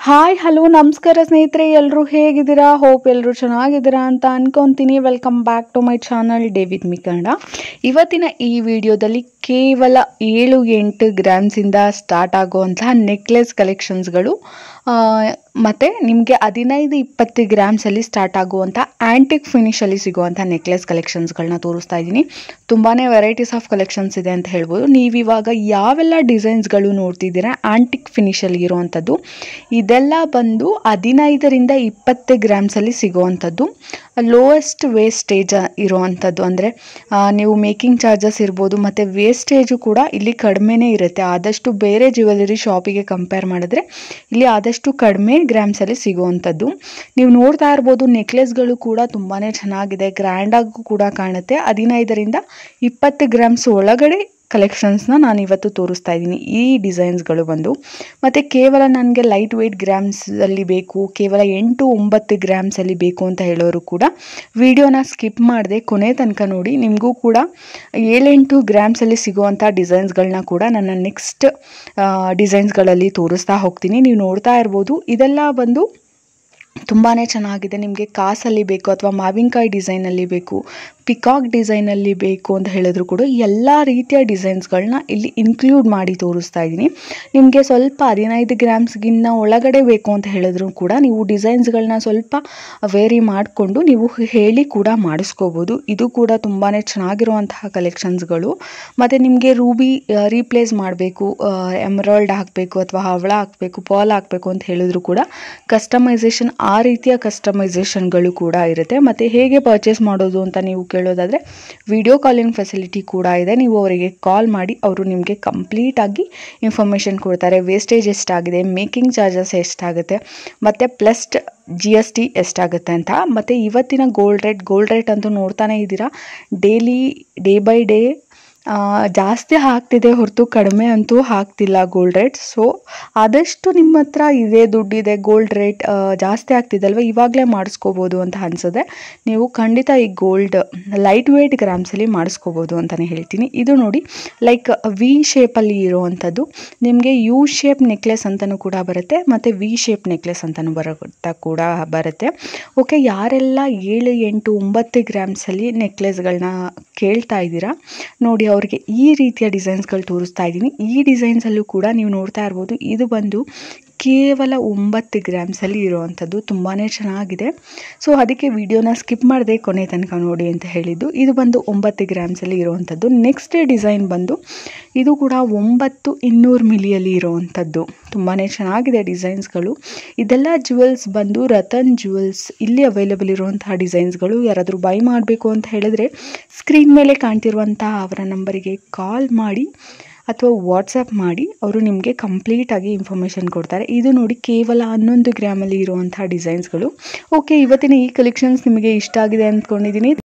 hi hello ನಮಸ್ಕಾರ ಸ್ನೇಹಿತರೆ ಎಲ್ಲರೂ ಹೇಗಿದ್ದೀರಾ ಹೋಪ್ ಎಲ್ಲರೂ ಚೆನ್ನಾಗಿದ್ದೀರಾ ಅಂತ ಅನ್ಕೊಂತೀನಿ welcome back to my channel David me Kannada ಇವತ್ತಿನ ಈ ವಿಡಿಯೋದಲ್ಲಿ ಕೇವಲ ಏಳು ಎಂಟು ಗ್ರಾಮ್ಸಿಂದ ಸ್ಟಾರ್ಟ್ ಆಗುವಂತಹ ನೆಕ್ಲೆಸ್ ಕಲೆಕ್ಷನ್ಸ್ಗಳು ಮತ್ತು ನಿಮಗೆ ಹದಿನೈದು ಇಪ್ಪತ್ತು ಗ್ರಾಮ್ಸಲ್ಲಿ ಸ್ಟಾರ್ಟ್ ಆಗುವಂಥ ಆ್ಯಂಟಿಕ್ ಫಿನಿಷಲ್ಲಿ ಸಿಗುವಂಥ ನೆಕ್ಲೆಸ್ ಕಲೆಕ್ಷನ್ಸ್ಗಳನ್ನ ತೋರಿಸ್ತಾ ಇದ್ದೀನಿ ತುಂಬಾ ವೆರೈಟೀಸ್ ಆಫ್ ಕಲೆಕ್ಷನ್ಸ್ ಇದೆ ಅಂತ ಹೇಳ್ಬೋದು ನೀವಿವಾಗ ಯಾವೆಲ್ಲ ಡಿಸೈನ್ಸ್ಗಳು ನೋಡ್ತಿದ್ದೀರಾ ಆ್ಯಂಟಿಕ್ ಫಿನಿಷಲ್ಲಿ ಇರುವಂಥದ್ದು ಇದೆಲ್ಲ ಬಂದು ಹದಿನೈದರಿಂದ ಇಪ್ಪತ್ತು ಗ್ರಾಮ್ಸಲ್ಲಿ ಸಿಗುವಂಥದ್ದು ಲೋಯೆಸ್ಟ್ ವೇಸ್ಟೇಜ್ ಇರುವಂಥದ್ದು ಅಂದರೆ ನೀವು ಮೇಕಿಂಗ್ ಚಾರ್ಜಸ್ ಇರ್ಬೋದು ಮತ್ತು ವೇಸ್ಟೇಜು ಕೂಡ ಇಲ್ಲಿ ಕಡಿಮೆನೇ ಇರುತ್ತೆ ಆದಷ್ಟು ಬೇರೆ ಜ್ಯುವೆಲರಿ ಶಾಪಿಗೆ ಕಂಪೇರ್ ಮಾಡಿದ್ರೆ ಇಲ್ಲಿ ಆದಷ್ಟು ಕಡಿಮೆ ಗ್ರಾಮ್ಸಲ್ಲಿ ಸಿಗುವಂಥದ್ದು ನೀವು ನೋಡ್ತಾ ಇರ್ಬೋದು ನೆಕ್ಲೆಸ್ಗಳು ಕೂಡ ತುಂಬಾ ಚೆನ್ನಾಗಿದೆ ಗ್ರ್ಯಾಂಡಾಗೂ ಕೂಡ ಕಾಣುತ್ತೆ ಹದಿನೈದರಿಂದ ಇಪ್ಪತ್ತು ಗ್ರಾಮ್ಸ್ ಒಳಗಡೆ ಕಲೆಕ್ಷನ್ಸ್ನ ನಾನು ಇವತ್ತು ತೋರಿಸ್ತಾ ಇದ್ದೀನಿ ಈ ಡಿಸೈನ್ಸ್ಗಳು ಬಂದು ಮತ್ತು ಕೇವಲ ನನಗೆ ಲೈಟ್ ವೆಯ್ಟ್ ಗ್ರಾಮ್ಸಲ್ಲಿ ಬೇಕು ಕೇವಲ ಎಂಟು ಒಂಬತ್ತು ಗ್ರಾಮ್ಸಲ್ಲಿ ಬೇಕು ಅಂತ ಹೇಳೋರು ಕೂಡ ವಿಡಿಯೋನ ಸ್ಕಿಪ್ ಮಾಡದೆ ಕೊನೆ ತನಕ ನೋಡಿ ನಿಮಗೂ ಕೂಡ ಏಳೆಂಟು ಗ್ರಾಮ್ಸಲ್ಲಿ ಸಿಗುವಂಥ ಡಿಸೈನ್ಸ್ಗಳನ್ನ ಕೂಡ ನನ್ನ ನೆಕ್ಸ್ಟ್ ಡಿಸೈನ್ಸ್ಗಳಲ್ಲಿ ತೋರಿಸ್ತಾ ಹೋಗ್ತೀನಿ ನೀವು ನೋಡ್ತಾ ಇರ್ಬೋದು ಇದೆಲ್ಲ ಬಂದು ತುಂಬಾ ಚೆನ್ನಾಗಿದೆ ನಿಮಗೆ ಕಾಸಲ್ಲಿ ಬೇಕು ಅಥವಾ ಮಾವಿನಕಾಯಿ ಡಿಸೈನಲ್ಲಿ ಬೇಕು ಪಿಕಾಕ್ ಡಿಸೈನಲ್ಲಿ ಬೇಕು ಅಂತ ಹೇಳಿದ್ರು ಕೂಡ ಎಲ್ಲ ರೀತಿಯ ಡಿಸೈನ್ಸ್ಗಳನ್ನ ಇಲ್ಲಿ ಇನ್ಕ್ಲೂಡ್ ಮಾಡಿ ತೋರಿಸ್ತಾ ಇದ್ದೀನಿ ನಿಮಗೆ ಸ್ವಲ್ಪ ಹದಿನೈದು ಗ್ರಾಮ್ಸ್ಗಿನ್ನ ಒಳಗಡೆ ಬೇಕು ಅಂತ ಹೇಳಿದ್ರು ಕೂಡ ನೀವು ಡಿಸೈನ್ಸ್ಗಳನ್ನ ಸ್ವಲ್ಪ ವೇರಿ ಮಾಡಿಕೊಂಡು ನೀವು ಹೇಳಿ ಕೂಡ ಮಾಡಿಸ್ಕೋಬೋದು ಇದು ಕೂಡ ತುಂಬಾ ಚೆನ್ನಾಗಿರುವಂತಹ ಕಲೆಕ್ಷನ್ಸ್ಗಳು ಮತ್ತು ನಿಮಗೆ ರೂಬಿ ರೀಪ್ಲೇಸ್ ಮಾಡಬೇಕು ಎಮ್ರಾಲ್ಡ್ ಹಾಕಬೇಕು ಅಥವಾ ಹವಳ ಹಾಕಬೇಕು ಪಾಲ್ ಹಾಕಬೇಕು ಅಂತ ಹೇಳಿದ್ರು ಕೂಡ ಕಸ್ಟಮೈಸೇಷನ್ ಆ ರೀತಿಯ ಕಸ್ಟಮೈಸೇಷನ್ಗಳು ಕೂಡ ಇರುತ್ತೆ ಮತ್ತು ಹೇಗೆ ಪರ್ಚೇಸ್ ಮಾಡೋದು ಅಂತ ನೀವು ಕೇಳೋದಾದರೆ ವಿಡಿಯೋ ಕಾಲಿಂಗ್ ಫೆಸಿಲಿಟಿ ಕೂಡ ಇದೆ ನೀವು ಅವರಿಗೆ ಕಾಲ್ ಮಾಡಿ ಅವರು ನಿಮಗೆ ಕಂಪ್ಲೀಟಾಗಿ ಇನ್ಫಾರ್ಮೇಷನ್ ಕೊಡ್ತಾರೆ ವೇಸ್ಟೇಜ್ ಎಷ್ಟಾಗಿದೆ ಮೇಕಿಂಗ್ ಚಾರ್ಜಸ್ ಎಷ್ಟಾಗುತ್ತೆ ಮತ್ತು ಪ್ಲಸ್ ಜಿ ಎಸ್ ಟಿ ಎಷ್ಟಾಗುತ್ತೆ ಅಂತ ಮತ್ತು ಇವತ್ತಿನ ಗೋಲ್ಡ್ ರೇಟ್ ಗೋಲ್ಡ್ ರೇಟ್ ಅಂತೂ ನೋಡ್ತಾನೆ ಇದ್ದೀರಾ ಡೈಲಿ ಡೇ ಬೈ ಡೇ ಜಾಸ್ತಿ ಆಗ್ತಿದೆ ಹೊರತು ಕಡಿಮೆ ಅಂತೂ ಆಗ್ತಿಲ್ಲ ಗೋಲ್ಡ್ ರೇಟ್ ಸೊ ಆದಷ್ಟು ನಿಮ್ಮ ಹತ್ರ ಇದೆ ದುಡ್ಡಿದೆ ಗೋಲ್ಡ್ ರೇಟ್ ಜಾಸ್ತಿ ಆಗ್ತಿದೆ ಅಲ್ವಾ ಇವಾಗಲೇ ಮಾಡಿಸ್ಕೋಬೋದು ಅಂತ ಅನ್ಸಿದೆ ನೀವು ಖಂಡಿತ ಈ ಗೋಲ್ಡ್ ಲೈಟ್ ವೇಟ್ ಗ್ರಾಮ್ಸಲ್ಲಿ ಮಾಡಿಸ್ಕೋಬೋದು ಅಂತಲೇ ಹೇಳ್ತೀನಿ ಇದು ನೋಡಿ ಲೈಕ್ ವಿ ಶೇಪಲ್ಲಿ ಇರುವಂಥದ್ದು ನಿಮಗೆ ಯು ಶೇಪ್ ನೆಕ್ಲೆಸ್ ಅಂತಲೂ ಕೂಡ ಬರುತ್ತೆ ಮತ್ತು ವಿ ಶೇಪ್ ನೆಕ್ಲೆಸ್ ಅಂತಲೂ ಬರುತ್ತಾ ಕೂಡ ಬರುತ್ತೆ ಓಕೆ ಯಾರೆಲ್ಲ ಏಳು ಎಂಟು ಒಂಬತ್ತು ಗ್ರಾಮ್ಸಲ್ಲಿ ನೆಕ್ಲೆಸ್ಗಳನ್ನ ಕೇಳ್ತಾ ಇದ್ದೀರಾ ನೋಡಿ ಅವ್ರಿಗೆ ಈ ರೀತಿಯ ಡಿಸೈನ್ಸ್ಗಳು ತೋರಿಸ್ತಾ ಇದ್ದೀನಿ ಈ ಡಿಸೈನ್ಸಲ್ಲೂ ಕೂಡ ನೀವು ನೋಡ್ತಾ ಇರ್ಬೋದು ಇದು ಬಂದು ಕೇವಲ ಒಂಬತ್ತು ಗ್ರಾಮ್ಸಲ್ಲಿ ಇರುವಂಥದ್ದು ತುಂಬಾ ಚೆನ್ನಾಗಿದೆ ಸೊ ಅದಕ್ಕೆ ವಿಡಿಯೋನ ಸ್ಕಿಪ್ ಮಾಡದೆ ಕೊನೆ ತನಕ ನೋಡಿ ಅಂತ ಹೇಳಿದ್ದು ಇದು ಬಂದು ಒಂಬತ್ತು ಗ್ರಾಮ್ಸಲ್ಲಿ ಇರುವಂಥದ್ದು ನೆಕ್ಸ್ಟ್ ಡಿಸೈನ್ ಬಂದು ಇದು ಕೂಡ ಒಂಬತ್ತು ಇನ್ನೂರು ಮಿಲಿಯಲ್ಲಿ ಇರುವಂಥದ್ದು ತುಂಬಾ ಚೆನ್ನಾಗಿದೆ ಡಿಸೈನ್ಸ್ಗಳು ಇದೆಲ್ಲ ಜುವೆಲ್ಸ್ ಬಂದು ರತನ್ ಜುವೆಲ್ಸ್ ಇಲ್ಲಿ ಅವೈಲೇಬಲ್ ಇರುವಂತಹ ಡಿಸೈನ್ಸ್ಗಳು ಯಾರಾದರೂ ಬೈ ಮಾಡಬೇಕು ಅಂತ ಹೇಳಿದ್ರೆ ಸ್ಕ್ರೀನ್ ಮೇಲೆ ಕಾಣ್ತಿರುವಂತಹ ಅವರ ನಂಬರಿಗೆ ಕಾಲ್ ಮಾಡಿ ಅಥವಾ ವಾಟ್ಸಪ್ ಮಾಡಿ ಅವರು ನಿಮಗೆ ಕಂಪ್ಲೀಟಾಗಿ ಇನ್ಫಾರ್ಮೇಷನ್ ಕೊಡ್ತಾರೆ ಇದು ನೋಡಿ ಕೇವಲ ಹನ್ನೊಂದು ಗ್ರಾಮಲ್ಲಿ ಇರುವಂಥ ಡಿಸೈನ್ಸ್ಗಳು ಓಕೆ ಇವತ್ತಿನ ಈ ಕಲೆಕ್ಷನ್ಸ್ ನಿಮಗೆ ಇಷ್ಟ ಆಗಿದೆ ಅಂದ್ಕೊಂಡಿದ್ದೀನಿ